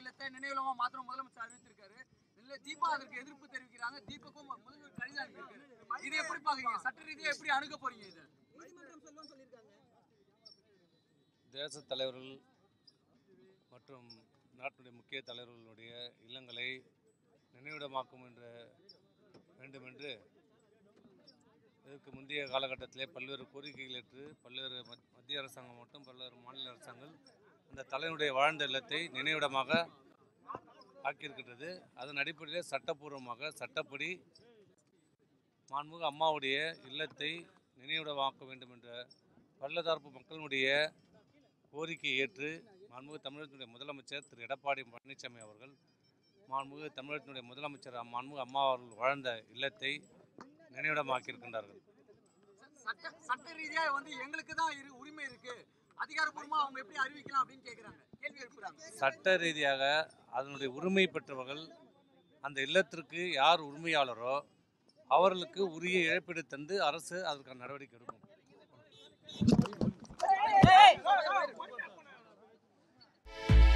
இல்லத்தை நினைவுலமா மாத்திரம் முதலமைச்சர் அறிவித்திருக்காரு இல்ல தீபா அதற்கு எதிர்ப்பு தெரிவிக்கிறாங்க தீபக்கும் முதல்வர் கடிதம் அனுப்பியிருக்காரு இது எப்படி பாக்குறீங்க சட்ட ரீதியா எப்படி அணுக போறீங்க இது தேச தலைவர்கள் மற்றும் நாட்டினுடைய முக்கிய தலைவர்களுடைய இல்லங்களை நினைவிடமாக்கும் என்ற வேண்டும் என்று இதற்கு முந்தைய காலகட்டத்திலே பல்வேறு கோரிக்கைகள் ஏற்று பல்வேறு மத்- மத்திய அரசாங்கம் மற்றும் பல்வேறு மாநில அரசாங்கங்கள் அந்த தலைவனுடைய வாழ்ந்த இல்லத்தை நினைவிடமாக ஆக்கியிருக்கின்றது அதன் அடிப்படையில் சட்டப்பூர்வமாக சட்டப்படி மாண்புமிகு அம்மாவுடைய இல்லத்தை நினைவிடமாக்க வேண்டும் என்ற பல்லதரப்பு மக்களுடைய கோரிக்கையை ஏற்று மாண்புமிகு தமிழகத்தினுடைய முதலமைச்சர் திரு எடப்பாடி பழனிசாமி அவர்கள் மாண்புமிகு தமிழகத்தினுடைய முதலமைச்சர் மாண்புமிகு அம்மா அவர்கள் வாழ்ந்த இல்லத்தை நினைவிடமாக்கியிருக்கின்றார்கள் சட்ட சட்ட ரீதியா வந்து எங்களுக்கு தான் இரு உரிமை இருக்கு அதிகாரப்பூர்வமா அவங்க எப்படி அறிவிக்கலாம் அப்படின்னு கேக்குறாங்க கேள்வி எழுப்புறாங்க சட்ட ரீதியாக அதனுடைய உரிமை பெற்றவர்கள் அந்த இல்லத்திற்கு யார் உரிமையாளரோ அவர்களுக்கு உரிய இழப்பீடு தந்து அரசு அதற்கான நடவடிக்கை எடுக்கும்